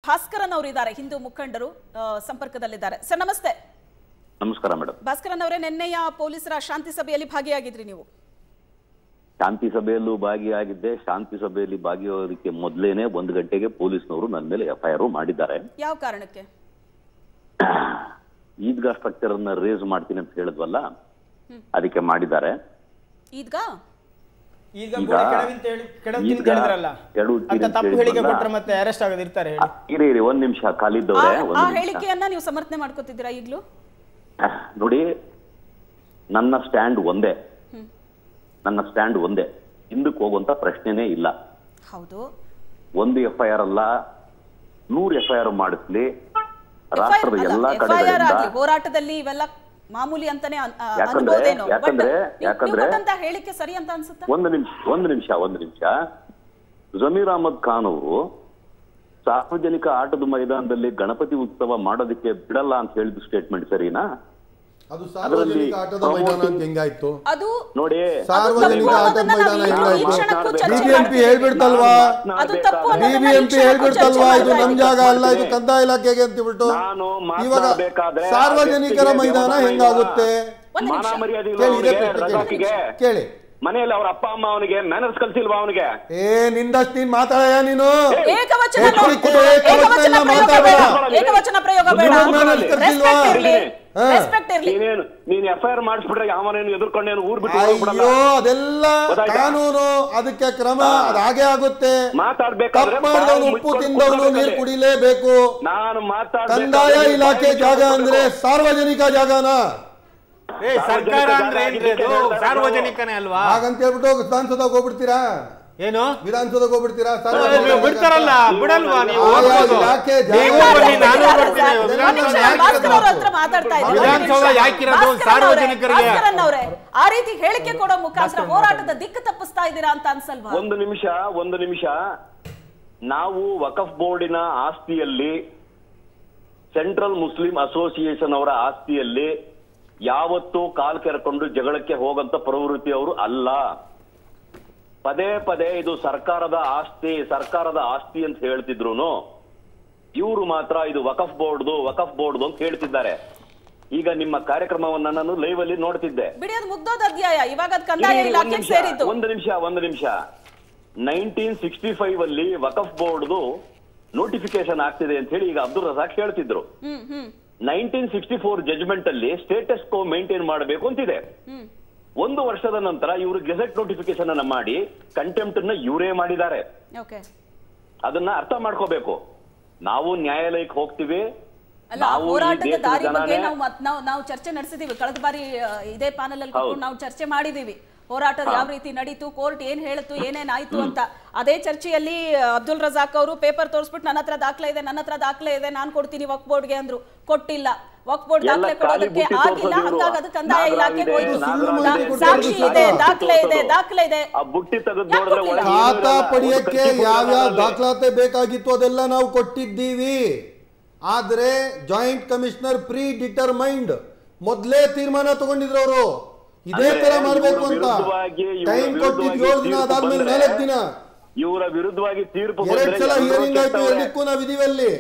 ಭಾಸ್ಕರನ್ ಅವರು ಇದ್ದಾರೆ ಹಿಂದೂ ಮುಖಂಡರು ಆ, ಸಂಪರ್ಕದಲ್ಲಿದ್ದಾರೆ ಸರ್ ನಮಸ್ತೆ ನಮಸ್ಕಾರ ಮೇಡಮ್ ಭಾಸ್ಕರನ್ ಅವರೇ ನಿನ್ನೆಯ ಪೊಲೀಸರ ಶಾಂತಿ ಸಭೆಯಲ್ಲಿ ಭಾಗಿಯಾಗಿದ್ರಿ ನೀವು ಶಾಂತಿ ಸಭೆಯಲ್ಲೂ ಭಾಗಿಯಾಗಿದ್ದೆ ಶಾಂತಿ ಸಭೆಯಲ್ಲಿ ಭಾಗಿಯಾಗೋದಕ್ಕೆ ಮೊದಲೇನೆ ಒಂದು ಗಂಟೆಗೆ ಪೊಲೀಸ್ನವರು ನನ್ನ ಮೇಲೆ ಎಫ್ಐಆರ್ ಮಾಡಿದ್ದಾರೆ ಯಾವ ಕಾರಣಕ್ಕೆ ಈದ್ಗಾ ಸ್ಟ್ರಕ್ಚರ್ ಅನ್ನ ರೇಸ್ ಮಾಡ್ತೀನಿ ಅಂತ ಹೇಳಿದ್ವಲ್ಲ ಅದಕ್ಕೆ ಮಾಡಿದ್ದಾರೆ ಈದ್ಗ ಈಗ ಈಗ- ಗೋಡೆ ಕೆಡವಿಂತ ಹೇಳಿ ಕೆಡವಿಂತ ಈಗ ಹೇಳಿದ್ರಲ್ಲ ಕೆಡವುತ್ತೀನಿ ಅಂತ ಅಂತ ತಪ್ಪು ಹೇಳಿಕೆ ಹೇಳಿದ್ರಲ್ಲ. ಕೊಟ್ರೆ ಮತ್ತೆ ಅರೆಸ್ಟ್ ಆಗೋದಿರ್ತಾರೆ ಹೇಳಿ ಇರಿ ಇರಿ ಒಂದ್ ನಿಮಿಷ ಆ ಖಾಲಿದ್ದವ್ರೆ ಆ ಒಂದು ನಿಮಿಷ ಹೇಳಿಕೆಯನ್ನ ನೀವು ಸಮರ್ಥನೆ ಮಾಡ್ಕೋತಿದ್ದೀರಾ ಈಗ್ಲೂ ನೋಡಿ ನನ್ನ ಸ್ಟ್ಯಾಂಡ್ ಒಂದೇ ನನ್ನ ಸ್ಟ್ಯಾಂಡ್ ಒಂದೇ ಹಿಂದಕ್ಕೆ ಹೋಗುವಂತ ಪ್ರಶ್ನೆನೇ ಇಲ್ಲ ಹೌದು ಒಂದು ಎಫ್ ಐ ಆರ್ ಅಲ್ಲ ನೂರು ಎಫ್ ಐ ಆರ್ ಮಾಡಿಸ್ಲಿ FIR ರಾಷ್ಟ್ರದ ಅಲ್ಲ, ಎಲ್ಲಾ FIR ಕಡೆಗಳಿಂದ ಆಗ್ಲಿ, ಹೋರಾಟದಲ್ಲಿ ಇವೆಲ್ಲ ಮಾಮೂಲಿ ಅಂತಾನೆ ಅನ್- ಆ, ಯಾಕಂದ್ರೆ- ಅನ್ಬೋದೇನೋ ಬಟ್ ಯಾಕಂದ್ರೆ- ನೀವು- ನೀವು ಯಾಕಂದ್ರೆ- ಕೊಟ್ಟಂತ ಹೇಳಿಕೆ ಸರಿ ಅಂತ ಅನ್ಸುತ್ತಾ ಒಂದು ನಿಮಿಷ ಒಂದು ನಿಮಿಷ ಒಂದು ನಿಮಿಷ ಜಮೀರ್ ಅಹಮದ್ ಖಾನ್ ಅವರು ಸಾರ್ವಜನಿಕ ಆಟದ ಮೈದಾನದಲ್ಲಿ ಗಣಪತಿ ಉತ್ಸವ ಮಾಡೋದಕ್ಕೆ ಬಿಡಲ್ಲ ಅಂತ ಹೇಳಿದ ಸ್ಟೇಟ್ಮೆಂಟ್ ಸರಿನಾ ಅದು ಸಾರ್ವಜನಿಕ ಆಟದ ಮೈದಾನ ಅಂತ ಹೆಂಗಾಯ್ತು ಅದು ನೋಡಿ ಸಾರ್ವಜನಿಕ ತಪ್ಪು ಆಟದ ಅನ್ನೋದನ್ನ ಮೈದಾನ ನಾವು ಈ ಹೆಂಗಾಯ್ತು ಕ್ಷಣಕ್ಕೂ ಚರ್ಚೆ ಬಿಬಿಎಂಪಿ ಮಾಡ್ತಿದ್ದೀವಿ. ಹೇಳ್ಬಿಡ್ತಲ್ವಾ ಅದು ತಪ್ಪು ಅನ್ನೋದನ್ನ ಈ ಬಿಬಿಎಂಪಿ ಕ್ಷಣಕ್ಕೂ ಹೇಳ್ಬಿಡ್ತಲ್ವಾ ಚರ್ಚೆ ಇದು ನಮ್ ಮಾಡ್ತಾ ಜಾಗ ಅಲ್ಲ ಇದು ಮಾಡ್ತೀನಿ. ಕಂದಾಯ ಇಲಾಖೆಗೆ ಅಂತ ಬಿಟ್ಟು ನಾನು ಇವಾಗ ಮಾತನಾಡ್ಬೇಕಾದ್ರೆ ಆ ಸಾರ್ವಜನಿಕರ ವ್ಯಕ್ತಿಗೆ ಮೈದಾನ ವ್ಯವಧಾನ ಹೆಂಗಾಗುತ್ತೆ ಒಂದು ಮಾನ ನಿಮಿಷ. ಮರ್ಯಾದೆ ಇಲ್ಲ ಕೇಳಿ ಇದೇ ಅವ್ನಿಗೆ, ಪ್ರಶ್ನೆ ರಜಾಕಿಗೆ ಕೇಳಿ. ಕೇಳಿ ಮನೆಯಲ್ಲಿ ಅವ್ರ ಅಪ್ಪ ಅಮ್ಮ ಅವನಿಗೆ ಮ್ಯಾನರ್ಸ್ ಕಲ್ಸಿಲ್ವಾ ಅವನಿಗೆ ಏ ನಿಂದಷ್ಟು ನೀನ್ ಮಾತಾಡಯ ನೀನು ಏಕವಚನ ಎಚ್ಚರಿಕೆ, ಏಕವಚನ ಏಕವಚನ ಪ್ರಯೋಗ ಬೇಡ ಮಾತಾಡ್ಬೇಡ. ಏಕವಚನ ಪ್ರಯೋಗ ಬೇಡ ಬುದ್ಧಿವಂತನ ಕರ್ಸಿಲ್ವಾ? ರೆಸ್ಪೆಕ್ಟ್ ಇರ್ಲಿ ಹಾ. ರೆಸ್ಪೆಕ್ಟ್ ಇರ್ಲಿ ನೀನೇನು ನೀನ್ ಎಫ್ ಐ ಆರ್ ಮಾಡಿಸ್ಬಿಟ್ರೆ ಯಾವನೇನು ಎದುರ್ಕೊಂಡೇನು ಊರ್ ಬಿಟ್ಟು ಹೋಗ್ಬಿಡಲ್ಲ ಅಯ್ಯೋ ಅದೆಲ್ಲ ಗೊತ್ತಾಯ್ತಾ? ಕಾನೂನು ಅದಕ್ಕೆ ಕ್ರಮ ಅದು ಹಾಗೆ ಆಗುತ್ತೆ ಮಾತಾಡ್ಬೇಕಾದ್ರೆ ತಪ್ಪು ಮಾಡಿದವನು ಬಾಯಿ ಉಪ್ಪು ಮುಚ್ಕೊಂಡು ತಿಂದವನು ನೀರು ಕೂತ್ಕೊಳ್ಳಿ. ಕುಡಿಲೇಬೇಕು ನಾನು ಕಂದಾಯ ಇಲಾಖೆ ಜಾಗ ಅಂದ್ರೆ ಸಾರ್ವಜನಿಕ ಜಾಗನ ಏ ಸರ್ಕಾರ ಅಂದ್ರೆ ಏನ್ರಿ ಅದು ಸಾರ್ವಜನಿಕನೇ ಅಲ್ವಾ ಹಾಗಂತ ಹೇಳ್ಬಿಟ್ಟು ವಿಧಾನಸೌಧಕ್ಕೆ ಹೋಗ್ಬಿಡ್ತೀರಾ ಏನು ವಿಧಾನಸೌಧಕ್ಕೆ ಹೋಗ್ಬಿಡ್ತೀರಾ ನೀವು ಸಾರ್ವಜನಿಕ ಬಿಡ್ತಾರಲ್ಲ ಜಾಗ. ಬಿಡಲ್ವಾ ನೀವು ಆಯಾ ಹೋಗ್ಬೋದು. ಇಲಾಖೆ ಜಾಗ- ನೀವು ಮಾತಾಡ್ತಾ ಬನ್ನಿ, ನಾನು ಇದ್ದಾರೆ ಬರ್ತೀನಿ. ಸರ್. ಒಂದು ವಿಧಾನಸೌಧ ನಿಮಿಷ, ಯಾಕೆ ಭಾಸ್ಕರ್ ಅವ್ರ ಹತ್ರ ಇರೋದು? ಮಾತಾಡ್ತಾ ಇದ್ದಾರೆ. ವಿಧಾನಸೌಧ ಒಂದು ನಿಮಿಷ. ಯಾಕಿರೋದು? ಭಾಸ್ಕರನ್ ಅವ್ರೆ, ಸಾರ್ವಜನಿಕರಿಗೆ. ಭಾಸ್ಕರನ್ ಅವ್ರೆ, ಆ ರೀತಿ ಹೇಳಿಕೆ ಕೊಡೋ ಮುಖಾಂತರ ಹೋರಾಟದ ದಿಕ್ಕು ತಪ್ಪಿಸ್ತಾ ಇದ್ದೀರಾ ಅಂತ ಅನ್ಸಲ್ವಾ ಒಂದು ನಿಮಿಷ ಒಂದು ನಿಮಿಷ ನಾವು ವಕಫ್ ಬೋರ್ಡಿನ ಆಸ್ತಿಯಲ್ಲಿ ಸೆಂಟ್ರಲ್ ಮುಸ್ಲಿಂ ಅಸೋಸಿಯೇಷನ್ ಅವರ ಆಸ್ತಿಯಲ್ಲಿ ಯಾವತ್ತೂ ಕಾಲ್ ಕೆರ್ಕೊಂಡು ಜಗಳಕ್ಕೆ ಹೋಗಂತ ಪ್ರವೃತ್ತಿ ಅವರು ಅಲ್ಲ ಪದೇ ಪದೇ ಇದು ಸರ್ಕಾರದ ಆಸ್ತಿ ಸರ್ಕಾರದ ಆಸ್ತಿ ಅಂತ ಹೇಳ್ತಿದ್ರು ಇವರು ಮಾತ್ರ ಇದು ವಕಫ್ ಬೋರ್ಡ್ದು ವಕಫ್ ಬೋರ್ಡ್ದು ಅಂತ ಹೇಳ್ತಿದ್ದಾರೆ ಈಗ ನಿಮ್ಮ ಕಾರ್ಯಕ್ರಮವನ್ನ ನಾನು ಲೈವ್ ಅಲ್ಲಿ ನೋಡ್ತಿದ್ದೆ ಬಿಡಿ ಅದು ಮುಗ್ದೋದ ಅಧ್ಯಾಯ ಇವಾಗ ಅದು ಕಂದಾಯ ಇರಿ, ಇರಿ, ಒಂದ್ ಇಲಾಖೆಗೆ ನಿಮಿಷ, ಸೇರಿದ್ದು ಒಂದು ನಿಮಿಷ ಒಂದು ನಿಮಿಷ ನೈನ್ಟೀನ್ ಸಿಕ್ಸ್ಟಿ ಫೈವ್ ಅಲ್ಲಿ ವಕಫ್ ಬೋರ್ಡ್ದು ನೋಟಿಫಿಕೇಶನ್ ಆಗ್ತಿದೆ ಅಂತ ಹೇಳಿ ಈಗ ಅಬ್ದುಲ್ ರಜಾಕ್ ಹೇಳ್ತಿದ್ರು hmm hmm nineteen sixty four judgement ಅಲ್ಲಿ ಸ್ಟೇಟಸ್ ಕೋ ಮೇಂಟೈನ್ ಮಾಡಬೇಕು ಅಂತಿದೆ ಹ್ಮ್ ಒಂದು ವರ್ಷದ ನಂತರ ಇವರು ಗೆಜೆಟ್ ನೋಟಿಫಿಕೇಶನ್ ಅನ್ನ ಮಾಡಿ ಕಂಟೆಂಪ್ಟ್ ಅನ್ನ ಇವರೇ ಮಾಡಿದ್ದಾರೆ ಓಕೆ ಅದನ್ನ ಅರ್ಥ ಮಾಡ್ಕೋಬೇಕು ನಾವು ನ್ಯಾಯಾಲಯಕ್ಕೆ ಹೋಗ್ತೀವಿ ಅಲ್ಲ ಆ ನಾವು ಈ ಹೋರಾಟದ ದೇಶದ ದಾರಿ ಬಗ್ಗೆ ಜನನೇ- ನಾವು ಮತ್- ನಾವು ನಾವು ಚರ್ಚೆ ನಡೆಸಿದೀವಿ ಕಳೆದ ಬಾರಿ ಆ, ಇದೇ ಪ್ಯಾನಲ್ ಅಲ್ಲಿ ಕೂತ್ಕೊಂಡು ಹೌದು. ನಾವು ಚರ್ಚೆ ಮಾಡಿದೀವಿ ಹೋರಾಟ ಯಾವ ರೀತಿ ನಡೀತು ಕೋರ್ಟ್ ಏನ್ ಹೇಳಿತು ಏನೇನಾಯ್ತು ಅಂತ ಅದೇ ಚರ್ಚೆಯಲ್ಲಿ ಆ, ಅಬ್ದುಲ್ ರಜಾಕ್ ಅವರು ಪೇಪರ್ ತೋರಿಸ್ಬಿಟ್ಟು ನನ್ನ ಹತ್ರ ದಾಖಲೆ ಇದೆ ನನ್ನ ಹತ್ರ ದಾಖಲೆ ಇದೆ ನಾನು ಕೊಡ್ತೀನಿ ವಕ್ ಬೋರ್ಡ್ಗೆ ಅಂದ್ರು ಕೊಟ್ಟಿಲ್ಲ ವಕ್ ಬೋರ್ಡ್ ಎಲ್ಲ ದಾಖಲೆ ಖಾಲಿ ಕೊಡೋದಕ್ಕೆ ಬುಟ್ಟಿ ಆಗಿಲ್ಲ ತೋರ್ಸೋದು ಹಂಗಾಗಿ ಅದು ಕಂದಾಯ ನಾಗರಾಜ್ ಇಲಾಖೆಗೆ ಇದೆ, ಹೋಯ್ತು ನಾಗರಾಜ್ ದಾ- ಇದೆ, ಸಾಕ್ಷಿ ಇದೆ ಸಾಕು ದಾಖಲೆ ಇದೆ ತೋರ್ಸೋದು. ದಾಖಲೆ ಇದೆ ಆ ಬುಟ್ಟಿ ತೆಗೆದು ಯಾಕ್ ನೋಡಿದ್ರೆ ಕೊಟ್ಟಿಲ್ಲ? ಒಳಗೆ ಖಾತಾ ಏನಿರಲ್ಲ. ಪಡೆಯಕ್ಕೆ ಒಂದು ಕಟ್ಟಿ ಯಾವ್ಯಾವ ಕೊಡೋದ್ರಲ್ಲಿ- ದಾಖಲಾತಿ ಬೇಕಾಗಿತ್ತು ಅದೆಲ್ಲ ನಾವು ಕೊಟ್ಟಿದ್ದೀವಿ ಆದ್ರೆ ಜಾಯಿಂಟ್ ಕಮಿಷನರ್ ಪ್ರೀ ಡಿಟರ್ಮೈಂಡ್ ಮೊದ್ಲೇ ತೀರ್ಮಾನ ತಗೊಂಡಿದ್ರು ಅವರು ಇದೇ ಅಂದ್ರೆ ತರ ಮಾಡ್ಬೇಕು ಇವ್ರ ಅಂತ ವಿರುದ್ಧವಾಗಿ, ಇವ್ರ ಟೈಮ್ ಕೊಟ್ಟಿದ್ದು ಏಳು ದಿನ ವಿರುದ್ಧವಾಗಿ ಅದಾದ್ಮೇಲೆ ತೀರ್ಪು ನಾಲ್ಕು ದಿನ ಇವರ ವಿರುದ್ಧವಾಗಿ ತೀರ್ಪು ಎರಡ್ ಬಂದ್ರೆ ಸಲ ಎಲ್ಲರೂ ಹಿಯರಿಂಗ್ ಆಯ್ತು ಕೆಟ್ಟವ್ರೆ. ಎರಡಕ್ಕೂ ನಾವು ಇದೀವಿ ಅಲ್ಲಿ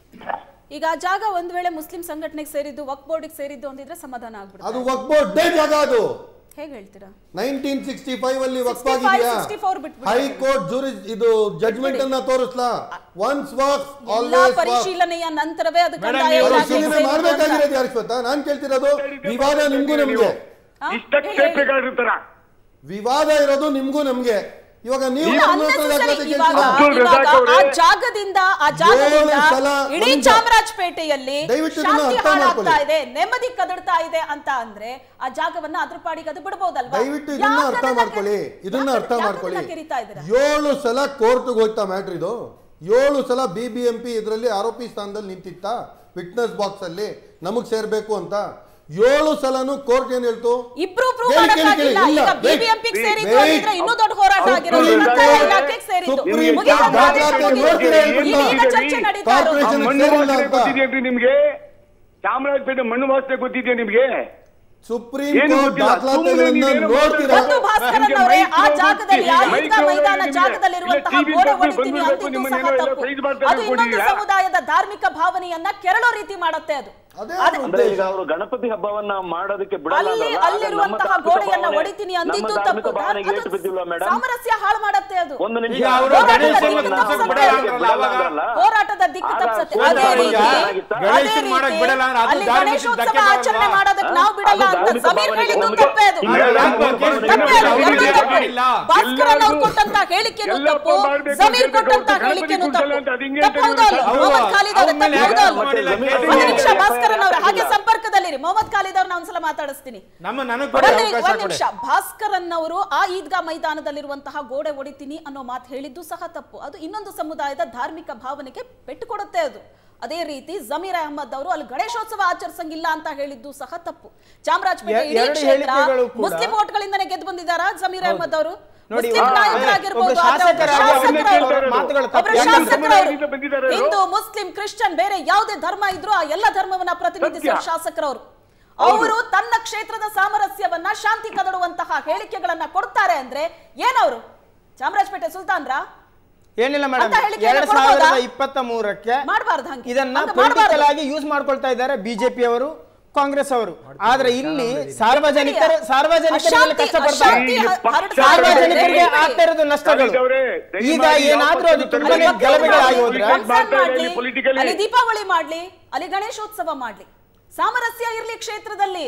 ಈಗ ಆ ಜಾಗ ಒಂದ್ ವೇಳೆ ಮುಸ್ಲಿಂ ಸಂಘಟನೆಗೆ ಸೇರಿದ್ದು ವಕ್ ಬೋರ್ಡ್ಗೆ ಸೇರಿದ್ದು ಅಂದಿದ್ರೆ ಸಮಾಧಾನ ಆಗ್ಬಿಡುತ್ತೆ ಅದು ವಕ್ಬೋರ್ಡ್ ಡೇ ಜಾಗ ಅದು ಹೇಗೆ ಹೇಳ್ತೀರಾ ನೈನ್ಟೀನ್ ಸಿಕ್ಸ್ಟಿ ಫೈವ್ ಅಲ್ಲಿ 65, ವಕ್ಫಾಗಿದೆಯಾ 64 ಬಿಟ್ಬಿಡಿ. ಹೈಕೋರ್ಟ್ ಜೂರಿ ಇದು ಜಡ್ಜ್ಮೆಂಟ್ ಅನ್ನ ತೋರಿಸ್ಲಾ ಒನ್ಸ್ ವಾಕ್ ಎಲ್ಲಾ ಆಲ್ವೇಸ್ ವಾಕ್ ಪರಿಶೀಲನೆಯ ನಂತರವೇ ಅದು ಮೇಡಮ್, ಕಂದಾಯ ನೀವು ಇಲಾಖೆಗೆ ಪರಿಶೀಲನೆ ಸೇರಿದ್ದು ಅಂತ. ಮಾಡ್ಬೇಕಾಗಿರೋದು ಯಾರು ಶ್ವೇತಾ ನಾನ್ ಕೇಳ್ತಿರೋದು ವಿವಾದ ನಿಮ್ಗೂ ನಮ್ಗೆ ಹಾ? ಇಷ್ಟಕ್ಕೆ ಹೇಳಿ, ಹೇಳಿ. ಬೇಕಾಗಿರ್ತಾರ ವಿವಾದ ಇರೋದು ನಿಮ್ಗೂ ನಮ್ಗೆ ಇವಾಗ ನೀವು ಇಲ್ಲ, ನಮ್ಮ ಹತ್ರ unnecessary ದಾಖಲಾತಿ ಇವಾಗ ಕೇಳ್ತೀರಾ? ಅಬ್ದುಲ್ ಇವಾಗ ರಜಾಕ್ ಅವ್ರೆ. ಆ ಜಾಗದಿಂದ ಆ ಜಾಗದಿಂದ ಏಳು ಸಲ ಇಡೀ ಒಂದು- ಚಾಮರಾಜಪೇಟೆಯಲ್ಲಿ ದಯವಿಟ್ಟು ಇದನ್ನ ಶಾಂತಿ ಅರ್ಥ ಹಾಳಾಗ್ತಾ ಮಾಡ್ಕೊಳ್ಳಿ. ಇದೆ ನೆಮ್ಮದಿ ಕದಡ್ತಾ ಇದೆ ಅಂತ ಅಂದ್ರೆ ಆ ಜಾಗವನ್ನ ಅದ್ರ ಪಾಡಿಗೆ ಅದು ಬಿಡ್ಬೋದಲ್ವಾ ದಯವಿಟ್ಟು ಇದನ್ನ ಯಾಕ್ ಅರ್ಥ ಅದನ್ನ ಮಾಡ್ಕೊಳ್ಳಿ ಕೆ- ಇದನ್ನ ಯಾಕ್ ಅರ್ಥ ಅದನ್ನ ಮಾಡ್ಕೊಳ್ಳಿ ಕಿರಿತಾ ಇದ್ದೀರಾ ಏಳು ಸಲ ಕೋರ್ಟ್ಗೆ ಹೋಯ್ತಾ ಮ್ಯಾಟ್ರ್ ಇದು ಏಳು ಸಲ ಬಿ ಬಿ ಎಂ ಪಿ ಇದರಲ್ಲಿ ಆರೋಪಿ ಸ್ಥಾನದಲ್ಲಿ ನಿಂತಿತ್ತ ವಿಟ್ನೆಸ್ ಬಾಕ್ಸ್ ಅಲ್ಲಿ ನಮಗ್ ಸೇರ್ಬೇಕು ಅಂತ ಏಳು ಸಲನು ಕೋರ್ಟ್ ಏನ್ ಹೇಳ್ತು ಇಬ್ರು ಪ್ರೂವ್ ಕೇಳಿ, ಕೇಳಿ, ಮಾಡಕ್ಕಾಗಿಲ್ಲ ಕೇಳಿ, ಇಲ್ಲ, ಈಗ wait, ಬಿಬಿಎಂಪಿಗೆ wait, ಸೇರಿದ್ದು wait. ಅಂದಿದ್ರೆ ಇನ್ನೂ ದೊಡ್ಡ ಹೋರಾಟ ಅವ್ರು ಆಗಿರೋದು ಸುಪ್ರೀಂ ಕಂದಾಯ ಕೋರ್ಟ್ ಇಲಾಖೆಗೆ ಸೇರಿದ್ದು ಸುಪ್ರೀಂ ಮುಗಿದ ಕೋರ್ಟ್ ಆದೇಶ ದಾಖಲಾತಿ ಬಂದಿದೆ. ನೋಡ್ತೀರಾ ಹೇಳ್ಬಿಟ್ಟು? ಈಗಿನ ಚರ್ಚೆ ನಡೀತಾ ಇರೋದು ಕಾರ್ಪೊರೇಷನ್ ಮಣ್ಣು ಸೇರಿಲ್ಲ ವಾಸನೆ ಅಂತ. ಗೊತ್ತಿದೆಯೇನ್ರಿ ನಿಮ್ಗೆ ಚಾಮರಾಜಪೇಟೆ ಮಣ್ಣು ವಾಸನೆ ಗೊತ್ತಿದೆಯಾ ನಿಮ್ಗೆ ಸುಪ್ರೀಂ ಏನು ಕೋರ್ಟ್ ಗೊತ್ತಿಲ್ಲ. ದಾಖಲಾತಿಗಳನ್ನ ಸುಮ್ನೆ ನೀವೇನೋ ನೋಡ್ತೀರಾ ಮತ್ತು ಭಾಸ್ಕರನ್ ನಿಮ್ಗೆ ಅವರೇ ಆ ಮೈಕ್ರೋ ಜಾಗದಲ್ಲಿ ಆ ಮೈಕ್ರೋ ಈದ್ಗಾ ಮೈದಾನ ನಿಮ್ಗೆ ಜಾಗದಲ್ಲಿರುವಂತಹ ಇಲ್ಲ, TV ಗೋಡೆ ಬಂದು ಹೊಡಿತೀನಿ ಬಂದು ಅಂತಿದ್ದು ನಿಮ್ಮನ್ನೆಲ್ಲ ಸಹ ಎಲ್ಲ ತಪ್ಪು ಸೈಜ್ ಮಾಡ್ತಾರೆ ಅದು ಇನ್ನೊಂದು ಅನ್ಕೊಂಡಿದ್ದೀರಾ? ಸಮುದಾಯದ ಧಾರ್ಮಿಕ ಭಾವನೆಯನ್ನ ಕೆರಳೋ ರೀತಿ ಮಾಡುತ್ತೆ ಅದು ಅದೇ ಅದೇ- ಅವ್ರ ಅಂದ್ರೆ ಉದ್ದೇಶ. ಈಗ ಅವರು ಗಣಪತಿ ಹಬ್ಬವನ್ನ ಮಾಡೋದಕ್ಕೆ ಬಿಡಲ್ಲ ಅಲ್ಲಿ ಅಂದ್ರಲ್ಲ, ಆಗ ಅಲ್ಲಿರುವಂತಹ ನಮ್ಮ ಧಾರ್ಮಿಕ ಗೋಡೆಯನ್ನ ಭಾವನೆ- ಹೊಡಿತೀನಿ ನಮ್ಮ ಅಂದಿದ್ದು ಧಾರ್ಮಿಕ ತಪ್ಪು ಭಾವನೆಗೆ ಏಟು ಅದು ಬಿದ್ದಿಲ್ವಾ ಮೇಡಮ್ ಸಾಮರಸ್ಯ ಹಾಳು ಮಾಡತ್ತೆ ಅದು ಒಂದು ನಿಮಿಷ ಈಗ ಅವರು ಹೋರಾಟದ ಗಣೇಶನ ದಿಕ್ಕು ತಪ್ಸಕ್ ತಪ್ಸತ್ತೆ ಬಿಡಲ್ಲ ಅದು. ಅಂದ್ರಲ್ಲ ಅವಾಗ ಹೋರಾಟದ ದಿಕ್ಕು ಆಗ ತಪ್ಸತ್ತೆ ಸೋದರ ಅದೇ ಈಗ ರೀತಿ ಗಣೇಶನ್ ಅದೇ ಮಾಡಕ್ ರೀತಿ ಬಿಡಲ್ಲ ಅಂದ್ರೆ ಅದು ಅಲ್ಲಿ ಧಾರ್ಮಿಕ ಗಣೇಶೋತ್ಸವ ಧಕ್ಕೆ ಆಚರಣೆ ಬರಲ್ವಾ? ಮಾಡೋದಕ್ಕೆ ನಾವು ಬಿಡಲ್ಲ ಅದು ಅಂತ ಧಾರ್ಮಿಕ ಸಮೀರ್ ಭಾವನೆಗೆ ಹೇಳಿದ್ದು ಒಂದು- ತಪ್ಪೇ ಅದು ಇಲ್ಲ, ಅಲ್ಲ, ಯಾಕೆ ಯಾಕೆ ಬರ್ಬಾರ್ದು? ತಪ್ಪೇ ಅದು, ಅವ್ರಿಗೆ ಎರಡೂ ತಪ್ಪು. ಮಾಡಿಲ್ಲ. ಭಾಸ್ಕರನ್ ಅವ್ರು ಕೊಟ್ಟಂತ ಹೇಳಿಕೆನು ಎಲ್ಲಪ್ಪ ತಪ್ಪು ಮಾಡ್ಬೇಕು ಸಮೀರ್ ಅಂತ ಕೊಟ್ಟಂತ ಹೇಳ್ಬೇಕು, ಹೇಳಿಕೆನು ಗಣಪತಿ ತಪ್ಪು ಕೂರ್ಸಲ್ಲ ಅಂತ ಅದು ಹಿಂಗೆ ತಪ್ಪು ಹೌದಾ ಅಲ್ವಾ? ಅವ್ರು- ಮೊಹಮ್ಮದ್ ಖಾಲಿದ್ ಅವ್ರ ಅವ್ರ ಮೇಲೆ ತಪ್ಪು ಹೌದಾ ಯಾಕೆ ಅಲ್ವಾ? ಮಾಡಿಲ್ಲ? ಮತ್ತೆ ಕೇಳಿ. ಒಂದು ನಿಮಿಷ ಯಾಕೆ ಭಾಸ್ಕರನ್ ಅವ್ರೆ ಹಾಗೆ ಆಗಿಲ್ಲ? ಸಂಪರ್ಕದಲ್ಲಿರಿ ಮೊಹಮ್ಮದ್ ಖಾಲಿದ್ ಅವ್ರನ್ನ ಒಂದ್ಸಲ ಮಾತಾಡಿಸ್ತೀನಿ ನಮ್ಮ ನನಗೆ ಕೊಡಿ ಒಂದೇ- ಅವಕಾಶ ಒಂದ್ ಕೊಡಿ ನಿಮಿಷ ಭಾಸ್ಕರನ್ ಅವರು ಆ ಈದ್ಗಾ ಮೈದಾನದಲ್ಲಿರುವಂತಹ ಗೋಡೆ ಹೊಡಿತೀನಿ ಅನ್ನೋ ಮಾತು ಹೇಳಿದ್ದು ಸಹ ತಪ್ಪು ಅದು ಇನ್ನೊಂದು ಸಮುದಾಯದ ಧಾರ್ಮಿಕ ಭಾವನೆಗೆ ಪೆಟ್ಟು ಕೊಡುತ್ತೆ ಅದು ಅದೇ ರೀತಿ ಜಮೀರ್ ಅಹಮದ್ ಅವರು ಅಲ್ಲಿ ಗಣೇಶೋತ್ಸವ ಆಚರಿಸಂಗಿಲ್ಲ ಅಂತ ಹೇಳಿದ್ದು ಸಹ ತಪ್ಪು ಚಾಮರಾಜಪೇಟೆ ಎ- ಇಡೀ ಎರಡು ಕ್ಷೇತ್ರ ಹೇಳಿಕೆಗಳು ಕೂಡ- ಮುಸ್ಲಿಂ ಓಟ್ಗಳಿಂದನೇ ಗೆದ್ದು ಬಂದಿದ್ದಾರಾ ಜಮೀರ್ ಅಹಮದ್ ಅವರು ನೋಡಿ, ಮುಸ್ಲಿಂ ಆ- ನಾಯಕರಾಗಿರ್ಬೋದು ಒಬ್ಬ ಆದ್ರೆ ಒಬ್ಬ ಶಾಸಕರಾಗಿ ಶಾಸಕರು ಅದನ್ನೇ ಅವರು. ಮಾತುಗಳು ಒಬ್ರು ತಪ್ಪು. ಯಾಕಂದ್ರೆ ಶಾಸಕರು ಸಮುದಾಯದಿಂದ ಬಂದಿದ್ದಾರೆ ಅವರು. ಅವರು. ಹಿಂದೂ ಮುಸ್ಲಿಂ ಕ್ರಿಶ್ಚಿಯನ್ ಬೇರೆ ಯಾವುದೇ ಧರ್ಮ ಇದ್ರೂ ಆ ಎಲ್ಲ ಧರ್ಮವನ್ನ ಪ್ರತಿನಿಧಿಸುವ ಸತ್ಯ. ಶಾಸಕರವರು ಅವರು ತನ್ನ ಕ್ಷೇತ್ರದ ಸಾಮರಸ್ಯವನ್ನ ಶಾಂತಿ ಕದಡುವಂತಹ ಹೇಳಿಕೆಗಳನ್ನ ಕೊಡ್ತಾರೆ ಅಂದ್ರೆ ಏನವರು ಚಾಮರಾಜಪೇಟೆ ಸುಲ್ತಾನ್ರ ಏನಿಲ್ಲ ಮೇಡಮ್ ಅಂತ ಹೇಳಿಕೆಯನ್ನ ಎರಡ್ ಕೊಡ್ಬೋದಾ? ಸಾವಿರದ ಇಪ್ಪತ್ತ ಮೂರಕ್ಕೆ ಮಾಡಬಾರ್ದು ಹಂಗೆ ಇದನ್ನ ಅಂತ ಪೊಲಿಟಿಕಲ್ ಮಾಡ್ಬಾರ್ದು. ಆಗಿ ಯೂಸ್ ಮಾಡ್ಕೊಳ್ತಾ ಇದ್ದಾರೆ ಬಿಜೆಪಿ ಅವರು ಕಾಂಗ್ರೆಸ್ ಅವರು ಆದ್ರೆ ಇಲ್ಲಿ ಸಾರ್ವಜನಿಕರು ಸಾರ್ವಜನಿಕರು ಅಶಾಂತಿ- ಕಷ್ಟ ಪಡ್ತಾರೆ ಅಶಾಂತಿ ಈ ಹ- ಪಕ್ಷ- ಹರಡ್ತಾ ಇದೆ. ಸಾರ್ವಜನಿಕರಿಗೆ ದಯವಿಟ್ಟು ಆಗ್ತಾ ಇರೋದು ನಷ್ಟಗಳು ಖಾಲಿದವ್ರೆ, ದಯಮಾಡಿ ಈಗ ಯಾವ ಏನಾದ್ರೂ ಅದು ಪಕ್ಷದ ತುಂಬಾನೇ ಅಲ್ಲಿ ಗಲಭೆಗಳಾಗಿ ವಕೀಲರು ಹೋದ್ರೆ ಮಾಡ್ತಾ ರಂಜಾನ್ ಇದ್ದಾರೆ ಮಾಡ್ಲಿ, ಇಲ್ಲಿ politically. ಅಲ್ಲಿ ದೀಪಾವಳಿ ಮಾಡ್ಲಿ ಅಲ್ಲಿ ಗಣೇಶೋತ್ಸವ ಮಾಡ್ಲಿ ಸಾಮರಸ್ಯ ಇರ್ಲಿ ಕ್ಷೇತ್ರದಲ್ಲಿ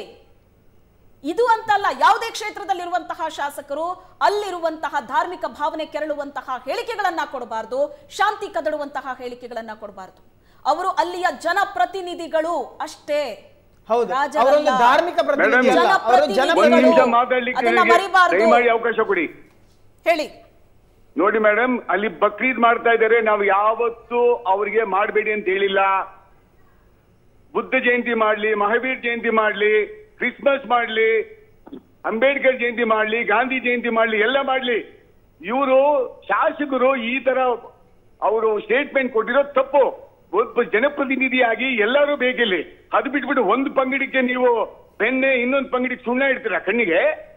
ಇದು ಅಂತಲ್ಲ ಯಾವುದೇ ಕ್ಷೇತ್ರದಲ್ಲಿರುವಂತಹ ಶಾಸಕರು ಅಲ್ಲಿರುವಂತಹ ಧಾರ್ಮಿಕ ಭಾವನೆ ಕೆರಳುವಂತಹ ಹೇಳಿಕೆಗಳನ್ನ ಕೊಡಬಾರ್ದು ಶಾಂತಿ ಕದಡುವಂತಹ ಹೇಳಿಕೆಗಳನ್ನ ಕೊಡಬಾರ್ದು ಅವರು ಅಲ್ಲಿಯ ಜನಪ್ರತಿನಿಧಿಗಳು ಅಷ್ಟೇ ಹೌದು ರಾಜರಲ್ಲ. ಅವರೊಂದು ಧಾರ್ಮಿಕ ಪ್ರತಿನಿಧಿ ಅಲ್ಲ ಅವರು ಒಂದ್ ಜನಪ್ರತಿನಿಧಿಗಳು. ನಿಮಿಷ ಜನಪ್ರತಿನಿಧಿ ಮಾತಾಡ್ಲಿಕ್ಕೆ ಅದನ್ನ ನನಗೆ ಮರಿಬಾರ್ದು. ದಯಮಾಡಿ ಅವಕಾಶ ಕೊಡಿ ಹೇಳಿ ನೋಡಿ ಮೇಡಮ್ ಅಲ್ಲಿ ಬಕ್ರೀದ್ ಮಾಡ್ತಾ ಇದ್ದಾರೆ ನಾವು ಯಾವತ್ತೂ ಅವರಿಗೆ ಮಾಡಬೇಡಿ ಅಂತ ಹೇಳಿಲ್ಲ ಬುದ್ಧ ಜಯಂತಿ ಮಾಡ್ಲಿ ಮಹಾವೀರ್ ಜಯಂತಿ ಮಾಡ್ಲಿ ಕ್ರಿಸ್ಮಸ್ ಮಾಡ್ಲಿ ಅಂಬೇಡ್ಕರ್ ಜಯಂತಿ ಮಾಡ್ಲಿ ಗಾಂಧಿ ಜಯಂತಿ ಮಾಡ್ಲಿ ಎಲ್ಲ ಮಾಡ್ಲಿ ಇವರು ಶಾಸಕರು ಈ ತರ ಅವರು ಸ್ಟೇಟ್ಮೆಂಟ್ ಕೊಟ್ಟಿರೋದು ತಪ್ಪು ಒಬ್ಬ ಜನಪ್ರತಿನಿಧಿಯಾಗಿ ಎಲ್ಲರೂ ಬೇಕಿಲ್ಲಿ ಅದು ಬಿಟ್ಬಿಟ್ಟು ಒಂದು ಪಂಗಡಕ್ಕೆ ನೀವು ಬೆನ್ನೆ ಇನ್ನೊಂದು ಪಂಗಡಿಗೆ ಸುಣ್ಣ ಇಡ್ತೀರಾ ಕಣ್ಣಿಗೆ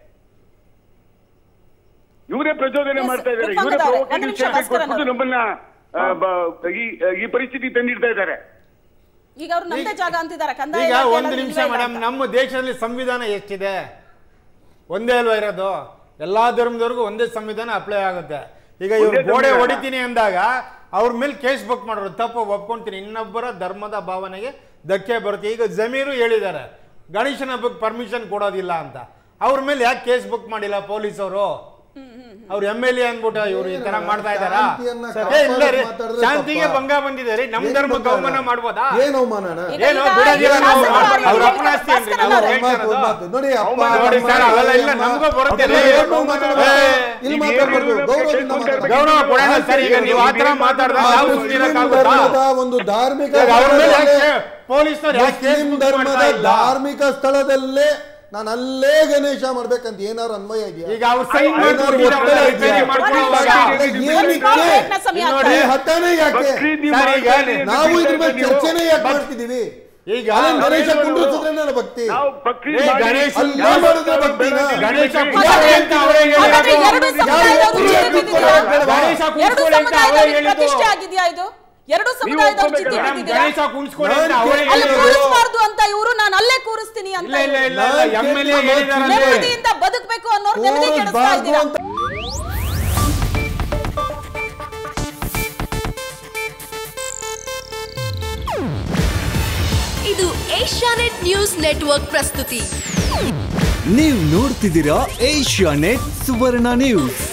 ಇವರೇ ಪ್ರಚೋದನೆ Yes, ಮಾಡ್ತಾ ಇದ್ದಾರೆ ಉಪ್ಪಂಗದ ಇವರೇ ಅವರೇ, provocative ಒಂದು ನಿಮಿಷ statement ಭಾಸ್ಕರನ್ ಕೊಟ್ಬಿಟ್ಟು ಅವರು. ನಮ್ಮನ್ನ ಆ, ಬ- ಈ- ಈ ಪರಿಸ್ಥಿತಿ ತಂದಿಡ್ತಾ ಇದ್ದಾರೆ ಈಗ ಅವ್ರು ನಮ್ದೇ ಜಾಗ ಅಂತಿದ್ದಾರೆ ಕಂದಾಯ ಈಗ ಇಲಾಖೆ ಒಂದು ಎಲ್ಲ ನಿಮಿಷ ಇಲ್ವೇ ಇಲ್ಲ ಮೇಡಮ್ ಅಂತ. ನಮ್ಮ ದೇಶದಲ್ಲಿ ಸಂವಿಧಾನ ಎಷ್ಟಿದೆ ಒಂದೇ ಅಲ್ವಾ ಇರೋದು ಎಲ್ಲಾ ಧರ್ಮದವ್ರಿಗೂ ಒಂದೇ ಸಂವಿಧಾನ ಅಪ್ಲೈ ಆಗುತ್ತೆ ಈಗ ಇವ್ರು ಒಂದೇ ಗೋಡೆ ಸಂವಿಧಾನ. ಹೊಡಿತೀನಿ ಅಂದಾಗ ಅವ್ರ ಮೇಲೆ ಕೇಸ್ ಬುಕ್ ಮಾಡೋರು ತಪ್ಪು ಒಪ್ಕೊಂತೀನಿ ಇನ್ನೊಬ್ಬರ ಧರ್ಮದ ಭಾವನೆಗೆ ಧಕ್ಕೆ ಬರುತ್ತೆ ಈಗ ಜಮೀರು ಹೇಳಿದ್ದಾರೆ ಗಣೇಶನ ಹಬ್ಬಕ್ಕೆ ಪರ್ಮಿಷನ್ ಕೊಡೋದಿಲ್ಲ ಅಂತ ಅವ್ರ ಮೇಲೆ ಯಾಕೆ ಕೇಸ್ ಬುಕ್ ಮಾಡಿಲ್ಲ ಪೊಲೀಸವರು ಅವ್ರು ಎಮ್ ಎಲ್ ಎ ಅಂದ್ಬಿಟ್ಟು ಇವ್ರು ಈ ತರ ಮಾಡ್ತಾ ಇದಾರಾ ಶಾಂತಿಯನ್ನ ಏ, ಇಲ್ಲ ರೀ ಮಾತಾಡಿದ್ರೆ ಶಾಂತಿಗೆ ತಪ್ಪಾ? ಭಂಗ ಬಂದಿದೆ ರೀ ನಮ್ ಏನ್ ಧರ್ಮಕ್ಕೆ ಬಂಗಾರ? ಅವಮಾನ ಮಾಡ್ಬೋದಾ ಏನ್ ಅವಮಾನನ ಈಗ ಏನು ಈಗ ಬಿಡೋದಿಲ್ಲ ಈ ನಾವು ಶಾಸಕರು ಅವ್ರ ಹೇಳ್ತಾರೆ, ಅಪ್ಪನ ಆಸ್ತಿ ಏನ್ರಿ ಭಾಸ್ಕರನ್ ನಾವು ಅವರೇ. ಹೇಳ್ತಾ ಒಂದ್ ಮಾತು, ಒಂದ್ ಮಾತು. ಇರೋದು? ನೋಡಿ ಅಪ್ಪ ನೋಡಿ ಅಮ್ಮ, ಸರ್, ಅವೆಲ್ಲ ಇಲ್ಲ, ಅಮ್ಮ, ನಮಗೂ ಬರುತ್ತೆ ಅದನ್ನ ರೀ. ಗೌರವ ಮಾತಾಡ್ಬೇಕು. ಏ, ಇಲ್ಲಿ ಈಗ ಮಾತಾಡ್ಬಾರ್ದು ಏನು ಗೌರವದಿಂದ ಕೇಳ್ಕೊಂತ ಮಾತಾಡ್ಬೇಕು. ಗೌರವ ಕೊಡೋಣ ಸರ್ ಈಗ ನೀವು ಆ ತರ ಮಾತಾಡಿದ್ರೆ ಆ ನಾವು ಮುಸ್ಲಿಂ ಸುಮ್ಮನಿರಕ್ಕಾಗುತ್ತಾ? ಧರ್ಮದ ಒಂದು ಧಾರ್ಮಿಕ ಈಗ ಅವ್ರ ಮೇಲೆ ಯಾಕೆ ಸ್ಥಳದಲ್ಲೇ- ಪೊಲೀಸರು ಯಾಕೆ ಕೇಸ್ ಮುಸ್ಲಿಂ ಬುಕ್ ಧರ್ಮದ ಮಾಡ್ತಾ ಇಲ್ಲ? ಧಾರ್ಮಿಕ ಸ್ಥಳದಲ್ಲೇ ನಾನು ಅಲ್ಲೇ ಗಣೇಶ ಮಾಡ್ಬೇಕಂತ ಏನಾರು ಅನ್ವಯ ಇದೆಯಾ ಈಗ ಅವ್ರು ಸೈನ್ ಏನಾದ್ರು ಮಾಡ್ಬಿಟ್ಟಿದ್ರೆ ಒತ್ತಡ ಅವ್ರು ಇದೆಯಾ? ರಿಪೇರಿ ಮಾಡ್ಕೊಳ್ಳುವಾಗ ಏನಕ್ಕೆ? ಪ್ರಯತ್ನ ಸಮಯ ಇಲ್ಲಿ ಆಗ್ತಾ ಈ ಇದೆ. ಹಠನೇ ಯಾಕೆ ಬಕ್ರೀದ್ ನೀವು ಸರ್, ಈಗ ಮಾಡ್ತಾ ಇದ್ದೀರಿ ಅಂತ ನಾವು ಇದ್ರ ಮೇಲೆ ನೀವು- ಚರ್ಚೆನೇ ಯಾಕೆ ಮಾಡ್ತಿದೀವಿ ಈಗ ಅಲ್ಲಿ ಗಣೇಶ ನಾವೇನು- ಕುಂಡ್ರಿಸಿದ್ರೆ ನನ್ನ ಭಕ್ತಿ ನಾವು ಬಕ್ರೀದ್ ಏ, ಮಾಡಿ- ಗಣೇಶ್ ಅಲ್ಲಿ ಯಾವ ಮಾಡಿದ್ರೆ ತರ ಭಕ್ತಿನಾ? ಬೆಳೆದಿದ್ದೀವಿ? ಗಣೇಶ ಹಾಗಾದ್ರೆ- ಅಂತ ಅವರೇ ಹಾಗಾದ್ರೆ ಹೇಳಿದ್ದು. ಎರಡು ಸಮುದಾಯದವರು ಯಾರು ಜಿದ್ದು ಬಿದ್ದಿದ್ದೀರಾ? ಗಣೇಶ ಎರಡು ಕೂತ್ಕೊಳ್ಳಿ ಅಂತ ಅವರೇ ಸಮುದಾಯದವ್ರಿಗೆ ಹೇಳಿದ್ದು. ಪ್ರತಿಷ್ಠೆ ಆಗಿದೆಯಾ ಇದು ಎರಡು ಸಮುದಾಯದವ್ರು ಜಿದ್ದು ಒಪ್ಕೊಬೇಕಲ್ಲ? ಮೇಡಮ್, ಬಿದ್ದಿದ್ದೀರಾ? ಗಣೇಶ ಕುಣಿಸ್ಕೊಳ್ಳಿ ಅಂತ ಅವರೇ ಅಲ್ಲಿ ಹೇಳಿದ್ದು. ಕೂರಿಸ್ಬಾರ್ದು ಅಂತ ಇವರು ನಾನು ಅಲ್ಲೇ ಕೂರಿಸ್ತೀನಿ ಅಂತ ಇಲ್ಲ ಇಲ್ಲ ಇಲ್ಲ ನಾನ್ ಎಮ್ ಎಲ್ ಎ ಕೇಳಿದ ಹೇಳಿದಾರೆ ನೆಮ್ಮದಿಯಿಂದ ಬದುಕಬೇಕು ಅನ್ನೋರು ನೆಮ್ಮದಿ ಕೆಡಿಸ್ತಾ ಕೂರಿಸ್ಬಾರ್ದು ಇದ್ದೀರಾ ಅಂತ ಇದು ಏಷ್ಯಾನೆಟ್ ನ್ಯೂಸ್ ನೆಟ್ವರ್ಕ್ ಪ್ರಸ್ತುತಿ ನೀವು ನೋಡ್ತಿದ್ದೀರಾ ಏಷ್ಯಾ ನೆಟ್ ಸುವರ್ಣ ನ್ಯೂಸ್